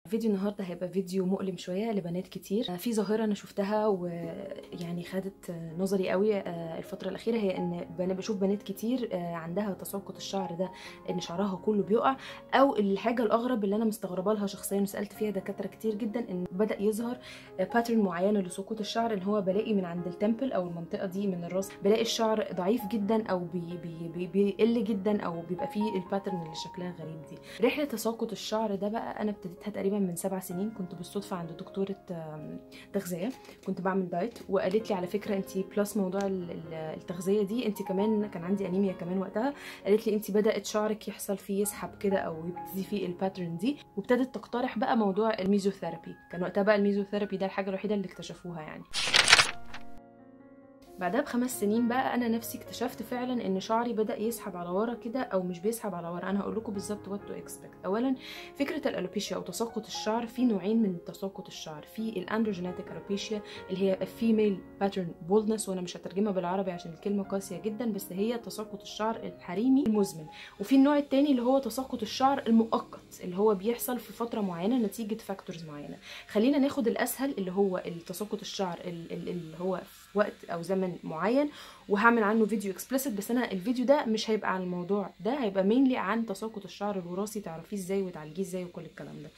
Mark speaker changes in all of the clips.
Speaker 1: فيديو النهارده هيبقى فيديو مؤلم شويه لبنات كتير في ظاهره انا شفتها ويعني خدت نظري قوي الفتره الاخيره هي ان انا بشوف بنات كتير عندها تساقط الشعر ده ان شعرها كله بيقع او الحاجه الاغرب اللي انا مستغربه لها شخصيا وسالت فيها دكاتره كتير جدا ان بدا يظهر باترن معينه لسقوط الشعر اللي هو بلاقي من عند التمبل او المنطقه دي من الراس بلاقي الشعر ضعيف جدا او بي بي بي بيقل جدا او بيبقى فيه الباترن اللي شكلها غريب دي رحله تساقط الشعر ده بقى انا ابتديتها تقريبا من سبع سنين كنت بالصدفه عند دكتوره تغذيه كنت بعمل دايت وقالت لي على فكره انت بلس موضوع التغذيه دي انت كمان كان عندي انيميا كمان وقتها قالت لي انت بدات شعرك يحصل فيه يسحب كده او يبتدي فيه الباترن دي وابتدت تقترح بقى موضوع الميزوثيرابي كان وقتها بقى الميزوثيرابي ده الحاجه الوحيده اللي اكتشفوها يعني بعدها بخمس سنين بقى انا نفسي اكتشفت فعلا ان شعري بدا يسحب على ورا كده او مش بيسحب على ورا انا هقول لكم بالظبط وات تو اكسبكت اولا فكره الالوبيشيا او تساقط الشعر في نوعين من تساقط الشعر في الاندروجينيتك الوبيشيا اللي هي فيميل باترن بولدنس وانا مش هترجمها بالعربي عشان الكلمه قاسيه جدا بس هي تساقط الشعر الحريمي المزمن وفي النوع الثاني اللي هو تساقط الشعر المؤقت اللي هو بيحصل في فتره معينه نتيجه فاكتورز معينه خلينا ناخد الاسهل اللي هو التساقط الشعر اللي هو في وقت او زمن معين وهعمل عنه فيديو اكسبلسيت بس انا الفيديو ده مش هيبقى عن الموضوع ده هيبقى مينلي عن تساقط الشعر الوراثي تعرفيه ازاي وتعالجيه ازاي وكل الكلام ده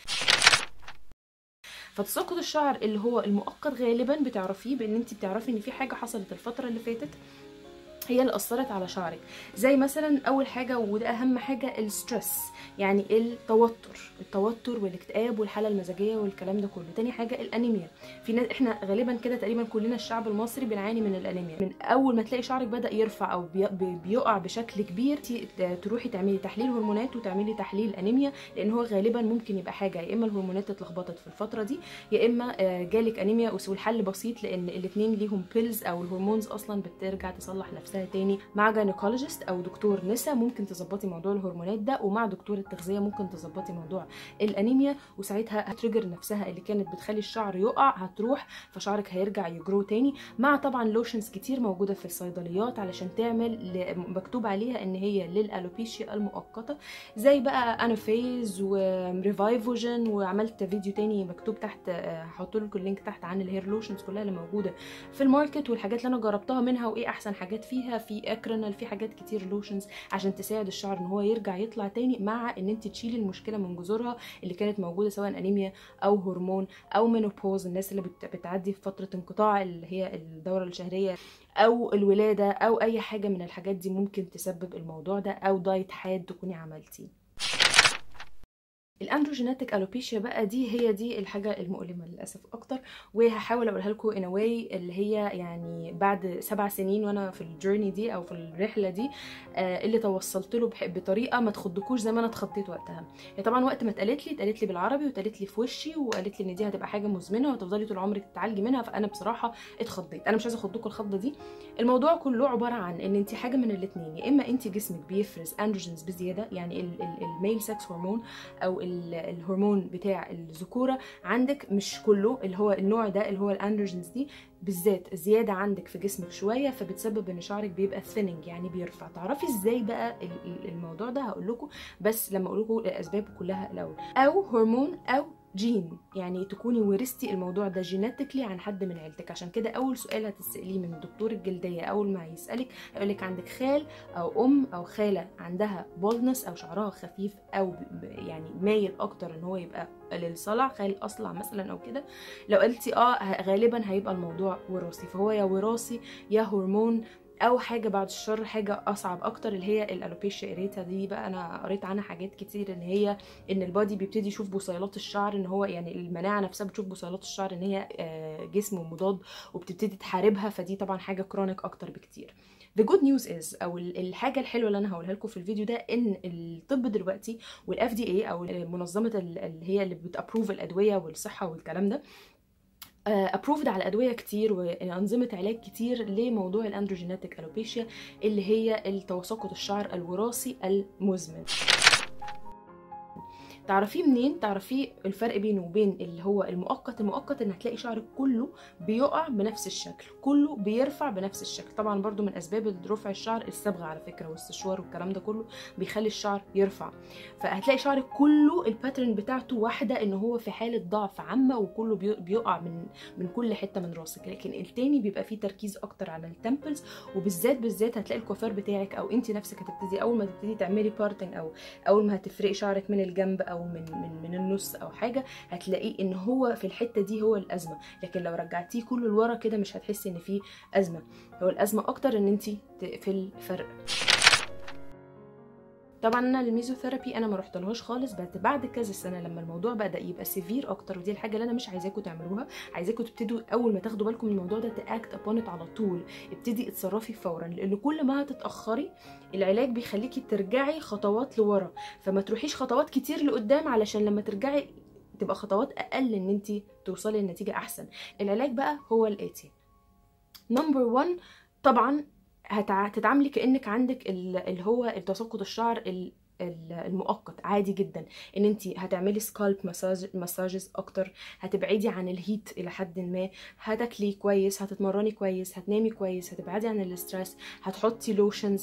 Speaker 1: فتساقط الشعر اللي هو المؤقت غالبا بتعرفيه بان انت بتعرفي ان في حاجه حصلت الفتره اللي فاتت هي اللي اثرت على شعرك زي مثلا اول حاجه وده اهم حاجه الستريس يعني التوتر التوتر والاكتئاب والحاله المزاجيه والكلام ده كله تاني حاجه الانيميا في ناس احنا غالبا كده تقريبا كلنا الشعب المصري بنعاني من الانيميا من اول ما تلاقي شعرك بدا يرفع او بيقع بشكل كبير تروحي تعملي تحليل هرمونات وتعملي تحليل انيميا لان هو غالبا ممكن يبقى حاجه يا اما الهرمونات اتلخبطت في الفتره دي يا اما جالك انيميا والحل بسيط لان الاثنين ليهم بيلز او الهرمونز اصلا بترجع تصلح نفسها تاني مع جاينيكولوجيست او دكتور نسا ممكن تظبطي موضوع الهرمونات ده ومع دكتور التغذيه ممكن تظبطي موضوع الانيميا وساعتها هتريجر نفسها اللي كانت بتخلي الشعر يقع هتروح فشعرك هيرجع يجرو تاني مع طبعا لوشنز كتير موجوده في الصيدليات علشان تعمل مكتوب عليها ان هي للالوبيشيا المؤقته زي بقى انافيز وريفايفوجين وعملت فيديو تاني مكتوب تحت هحط لكم اللينك تحت عن الهير لوشنز كلها اللي موجوده في الماركت والحاجات اللي انا جربتها منها وايه احسن حاجات فيها في اكرينال في حاجات كتير لوشنز عشان تساعد الشعر ان هو يرجع يطلع تاني مع ان انت تشيلي المشكله من جذورها اللي كانت موجوده سواء انيميا او هرمون او مينوبوز الناس اللي بتعدي في فتره انقطاع اللي هي الدوره الشهريه او الولاده او اي حاجه من الحاجات دي ممكن تسبب الموضوع ده او دايت حاد تكوني عملتيه الاندروجينيتك الوبيشيا بقى دي هي دي الحاجه المؤلمه للاسف اكتر وهحاول اقولها لكم ان واي اللي هي يعني بعد سبع سنين وانا في الجيرني دي او في الرحله دي آه اللي توصلت له بطريقه ما تخضكوش زي ما انا اتخضيت وقتها هي طبعا وقت ما اتقالت لي اتقالت لي بالعربي واتقالت لي في وشي وقالت لي ان دي هتبقى حاجه مزمنه وهتفضلي طول عمرك تتعالجي منها فانا بصراحه اتخضيت انا مش عايزه اخضكم الخضه دي الموضوع كله عباره عن ان انت حاجه من الاثنين يا اما انت جسمك بيفرز اندروجينز بزياده يعني الميل سكس هرمون او الهرمون بتاع الذكوره عندك مش كله اللي هو النوع ده اللي هو الاندروجينز دي بالذات زياده عندك في جسمك شويه فبتسبب ان شعرك بيبقى ثيننج يعني بيرفع تعرفي ازاي بقى الموضوع ده هقول لكم بس لما اقول لكم الاسباب كلها الاول او هرمون او جين يعني تكوني ورثتي الموضوع ده جيناتيكلي عن حد من عيلتك عشان كده اول سؤال هتساليه من دكتور الجلديه اول ما يسالك هيقول لك عندك خال او ام او خاله عندها بولدنس او شعرها خفيف او يعني مايل اكتر ان هو يبقى للصلع خال اصلع مثلا او كده لو قلتي اه غالبا هيبقى الموضوع وراثي فهو يا وراثي يا هرمون او حاجه بعد الشر حاجه اصعب اكتر اللي هي الالوبيشيا اريتا دي بقى انا قريت عنها حاجات كتير ان هي ان البادي بيبتدي يشوف بصيلات الشعر ان هو يعني المناعه نفسها بتشوف بصيلات الشعر ان هي جسم مضاد وبتبتدي تحاربها فدي طبعا حاجه كرونيك اكتر بكتير The good news is او الحاجه الحلوه اللي انا هقولها لكم في الفيديو ده ان الطب دلوقتي والاف دي اي او منظمه اللي هي اللي بتابروف الادويه والصحه والكلام ده ابروفد على ادويه كتير وانظمه علاج كتير لموضوع الاندروجينيتك الوبيشيا اللي هي التساقط الشعر الوراثي المزمن تعرفيه منين تعرفيه الفرق بينه وبين اللي هو المؤقت المؤقت ان هتلاقي شعرك كله بيقع بنفس الشكل كله بيرفع بنفس الشكل طبعا برضو من اسباب رفع الشعر الصبغه على فكره والسشوار والكلام ده كله بيخلي الشعر يرفع فهتلاقي شعرك كله الباترن بتاعته واحده ان هو في حاله ضعف عامه وكله بي- بيقع من من كل حته من راسك لكن التاني بيبقى فيه تركيز اكتر على التمبلز وبالذات بالذات هتلاقي الكوافير بتاعك او انت نفسك هتبتدي اول ما تبتدي تعملي بارتنج او اول ما هتفرقي شعرك من الجنب او من من من النص او حاجه هتلاقيه ان هو في الحته دي هو الازمه لكن لو رجعتيه كله لورا كده مش هتحسي ان فيه ازمه هو الازمه اكتر ان انت في الفرق طبعا انا الميزوثيرابي انا ما رحتلهاش خالص بس بعد كذا سنه لما الموضوع بدا يبقى سيفير اكتر ودي الحاجه اللي انا مش عايزاكم تعملوها عايزاكم تبتدوا اول ما تاخدوا بالكم من الموضوع ده تاكت ابون على طول ابتدي اتصرفي فورا لان كل ما هتتاخري العلاج بيخليكي ترجعي خطوات لورا فما تروحيش خطوات كتير لقدام علشان لما ترجعي تبقى خطوات اقل ان انت توصلي لنتيجه احسن العلاج بقى هو الاتي نمبر 1 طبعا هتتعاملي كانك عندك ال- اللي هو تساقط الشعر ال- ال- المؤقت عادي جدا ان انت هتعملي سكالب مساج مساجز اكتر هتبعدي عن الهيت الى حد ما هتاكلي كويس هتتمرني كويس هتنامي كويس هتبعدي عن الاسترس هتحطي لوشنز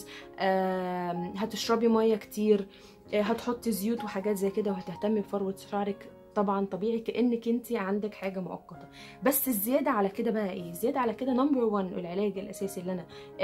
Speaker 1: هتشربي ميه كتير آه، هتحطي زيوت وحاجات زي كده وهتهتمي بفروه شعرك طبعا طبيعي كانك انت عندك حاجه مؤقته بس الزياده على كده بقى ايه الزياده على كده نمبر 1 العلاج الاساسي اللي انا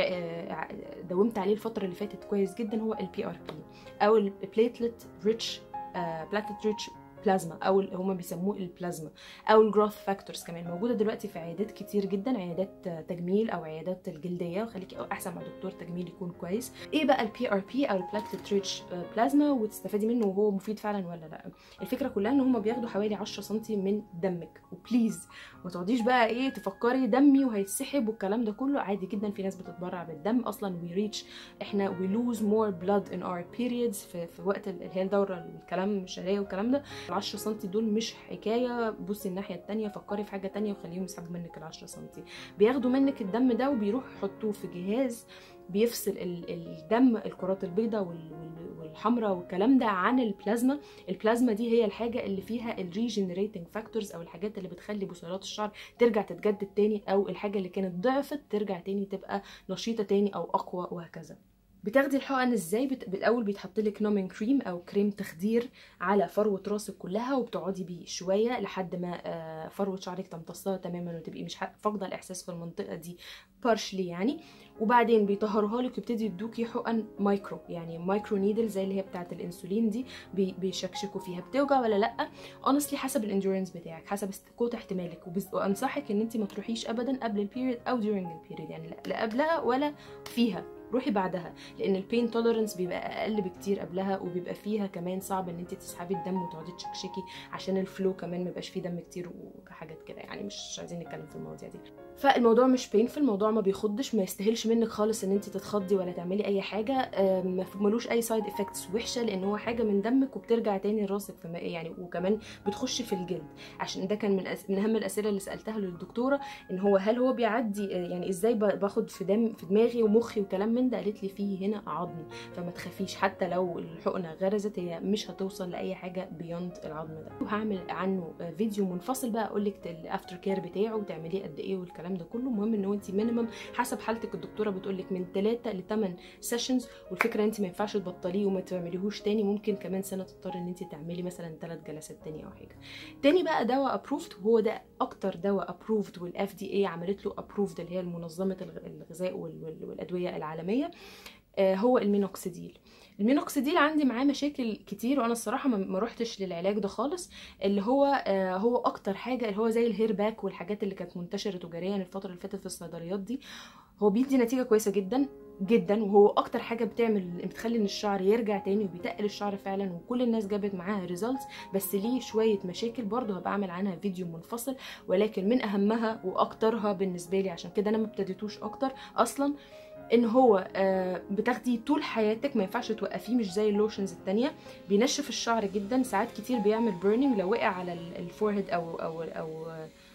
Speaker 1: آه، داومت عليه الفتره اللي فاتت كويس جدا هو البي ار بي او البليتلت ريتش بلاتلت ريتش بلازما او ال- هما بيسموه البلازما او الجروث فاكتورز كمان موجوده دلوقتي في عيادات كتير جدا عيادات آه، تجميل او عيادات الجلديه وخليكي أو احسن مع دكتور تجميل يكون كويس ايه بقى البي ار بي او البلاتلت ريتش بلازما وتستفادي منه وهو مفيد فعلا ولا لا الفكره كلها ان هما بياخدوا حوالي 10 سم من دمك وبليز ما تقعديش بقى ايه تفكري دمي وهيتسحب والكلام ده كله عادي جدا في ناس بتتبرع بالدم اصلا وي ريتش احنا وي لوز مور بلاد ان اور periods في, في وقت ال- اللي هي الدوره الكلام الشهريه والكلام ده ال 10 سم دول مش حكايه بصي الناحيه التانية فكري في حاجه تانية وخليهم يسحبوا منك ال 10 سم بياخدوا منك الدم ده وبيروحوا يحطوه في جهاز بيفصل ال- الدم الكرات البيضاء والحمراء والكلام ده عن البلازما البلازما دي هي الحاجه اللي فيها الريجنريتنج فاكتورز او الحاجات اللي بتخلي بصيلات الشعر ترجع تتجدد تاني او الحاجه اللي كانت ضعفت ترجع تاني تبقى نشيطه تاني او اقوى وهكذا بتاخدي الحقن ازاي بت... بالاول بيتحط لك نومين كريم او كريم تخدير على فروه راسك كلها وبتقعدي بيه شويه لحد ما آه، فروه شعرك تمتصها تماما وتبقي مش ح- فاقده الاحساس في المنطقه دي بارشلي يعني وبعدين بيطهروها لك ويبتدي يدوكي حقن مايكرو يعني مايكرو نيدل زي اللي هي بتاعه الانسولين دي بي... بيشكشكوا فيها بتوجع ولا لا اونستلي حسب الاندورنس بتاعك حسب است- قوه احتمالك وبز... وانصحك ان انت ما تروحيش ابدا قبل البيريد او during البيريد يعني لا- لا قبلها ولا فيها روحي بعدها لان البين توليرنس بيبقى اقل بكتير قبلها وبيبقى فيها كمان صعب ان انت تسحبي الدم وتقعدي تشكشكي عشان الفلو كمان ما يبقاش فيه دم كتير وحاجات كده يعني مش عايزين نتكلم في المواضيع دي فالموضوع مش بين في الموضوع ما بيخضش ما يستاهلش منك خالص ان انت تتخضي ولا تعملي اي حاجه آم، ما في- ملوش اي سايد افكتس وحشه لان هو حاجه من دمك وبترجع تاني لراسك فما يعني وكمان بتخش في الجلد عشان ده كان من أس... من اهم الاسئله اللي سالتها للدكتوره ان هو هل هو بيعدي يعني ازاي ب- باخد في دم في دماغي ومخي وكلام من ده قالت لي فيه هنا عظم فما تخافيش حتى لو الحقنه غرزت هي مش هتوصل لاي حاجه بيوند العظم ده وهعمل عنه فيديو منفصل بقى اقول لك الافتر كير بتاعه وتعمليه قد ايه والكلام ده كله المهم ان هو انت مينيمم حسب حالتك الدكتوره بتقول لك من 3 ل 8 سيشنز والفكره انت ما ينفعش تبطليه وما تعمليهوش تاني ممكن كمان سنه تضطري ان انت تعملي مثلا ثلاث جلسات تاني او حاجه تاني بقى دواء ابروفد وهو ده اكتر دواء ابروفد والاف دي اي عملت له ابروفد اللي هي منظمه الغ- الغذاء وال- وال- والادويه العالميه آه، هو المينوكسيديل المينوكسيديل عندي معاه مشاكل كتير وانا الصراحه ما- ما روحتش للعلاج ده خالص اللي هو آه، هو اكتر حاجه اللي هو زي الهير باك والحاجات اللي كانت منتشره تجاريا الفتره اللي فاتت في الصيدليات دي هو بيدي نتيجه كويسه جدا جدا وهو اكتر حاجه بتعمل بتخلي ان الشعر يرجع تاني وبيتقل الشعر فعلا وكل الناس جابت معاها ريزلتس بس ليه شويه مشاكل برضه هبقى اعمل عنها فيديو منفصل ولكن من اهمها واكترها بالنسبه لي عشان كده انا ما ابتديتوش اكتر اصلا ان هو آه، بتاخديه طول حياتك ما ينفعش توقفيه مش زي اللوشنز التانية بينشف الشعر جدا ساعات كتير بيعمل بيرنينج لو وقع على الفورهيد او او او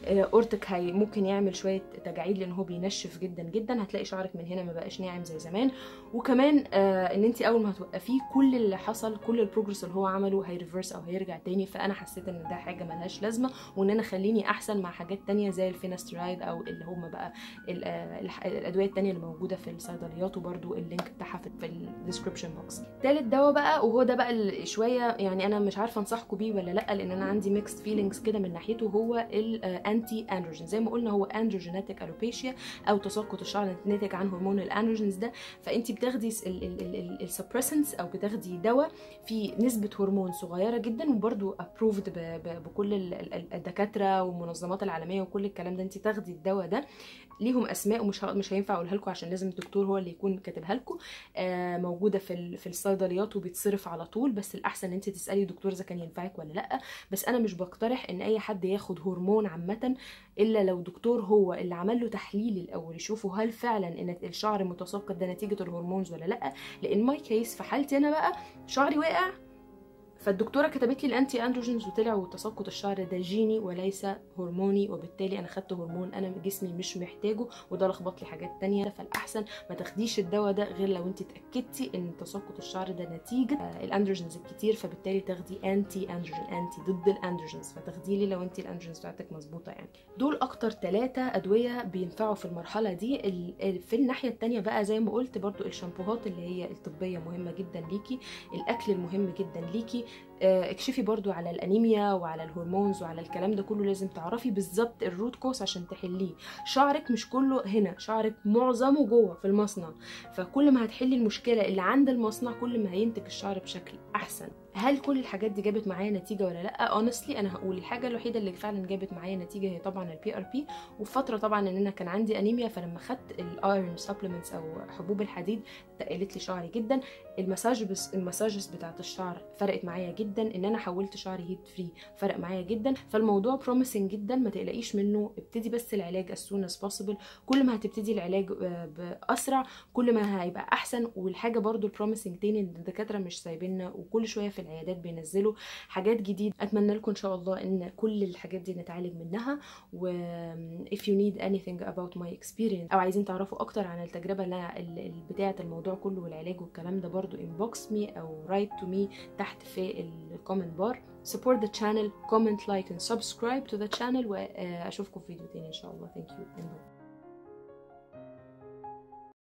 Speaker 1: آه، اورتك هي ممكن يعمل شويه تجاعيد لان هو بينشف جدا جدا هتلاقي شعرك من هنا ما بقاش ناعم زي زمان وكمان آه ان انت اول ما هتوقفيه كل اللي حصل كل البروجرس اللي هو عمله هيريفرس او هيرجع تاني فانا حسيت ان ده حاجه ملهاش لازمه وان انا خليني احسن مع حاجات تانية زي الفينسترايد او اللي هم بقى ال- آه، الح- الادويه التانية اللي موجوده في الصيدليات وبرده اللينك بتاعها في- في الديسكربشن بوكس تالت دواء بقى وهو ده بقى اللي شويه يعني انا مش عارفه انصحكم بيه ولا لا لان انا عندي ميكست فيلينجز كده من ناحيته هو الانتي اندروجين زي ما قلنا هو اندروجيناتيك الوبيشيا او تساقط الشعر ناتج عن هرمون الاندروجينز ده فانت بتاخدي السبريسنس او بتاخدي دواء في نسبه هرمون صغيره جدا وبرده ابروفد بكل ال- ال- الدكاتره والمنظمات العالميه وكل الكلام ده انت تاخدي الدواء ده ليهم اسماء ومش ه- مش هينفع اقولها لكم عشان لازم الدكتور هو اللي يكون كاتبها لكم آه، موجوده في ال- في الصيدليات وبيتصرف على طول بس الاحسن ان انت تسالي دكتور اذا كان ينفعك ولا لا بس انا مش بقترح ان اي حد ياخد هرمون عامه الا لو دكتور هو اللي عمل له تحليل الاول يشوفوا هل فعلا ان الشعر متساقط ده نتيجه الهرمونز ولا لا لان ماي كيس في حالتي انا بقى شعري واقع فالدكتوره كتبت لي الانتي اندروجينز وطلع وتساقط الشعر ده جيني وليس هرموني وبالتالي انا خدت هرمون انا جسمي مش محتاجه وده لخبط لي حاجات تانية فالاحسن ما تاخديش الدواء ده غير لو انت اتاكدتي ان تساقط الشعر ده نتيجه آه، الاندروجينز الكتير فبالتالي تاخدي انتي اندروجين انتي ضد الاندروجينز فتاخدي لي لو انت الاندروجينز بتاعتك مظبوطه يعني دول اكتر ثلاثة ادويه بينفعوا في المرحله دي ال- ال- في الناحيه التانية بقى زي ما قلت برضو الشامبوهات اللي هي الطبيه مهمه جدا ليكي الاكل المهم جدا ليكي آه، اكشفي برضو على الانيميا وعلى الهرمونز وعلى الكلام ده كله لازم تعرفي بالظبط الروت كوس عشان تحليه شعرك مش كله هنا شعرك معظمه جوه في المصنع فكل ما هتحلي المشكله اللي عند المصنع كل ما هينتج الشعر بشكل احسن هل كل الحاجات دي جابت معايا نتيجه ولا لا اونستلي انا هقول الحاجه الوحيده اللي فعلا جابت معايا نتيجه هي طبعا البي ار بي وفي فتره طبعا ان انا كان عندي انيميا فلما خدت الايرون سبلمنتس او حبوب الحديد تقلت لي شعري جدا المساج بس المساجز بتاعت الشعر فرقت معايا جدا ان انا حولت شعري هيت فري فرق معايا جدا فالموضوع بروميسنج جدا ما تقلقيش منه ابتدي بس العلاج as soon as possible كل ما هتبتدي العلاج آه، باسرع كل ما هيبقى احسن والحاجه برضو البروميسنج تاني ان الدكاتره مش سايبيننا وكل شويه في العيادات بينزلوا حاجات جديده اتمنى لكم ان شاء الله ان كل الحاجات دي نتعالج منها و if you need anything about my experience او عايزين تعرفوا اكتر عن التجربه اللي أنا- ال- ال- بتاعه الموضوع كله والعلاج والكلام ده برضو inbox me او write to me تحت في الكومنت بار support the channel comment like and subscribe to the channel واشوفكم في فيديو تاني ان شاء الله thank you and bye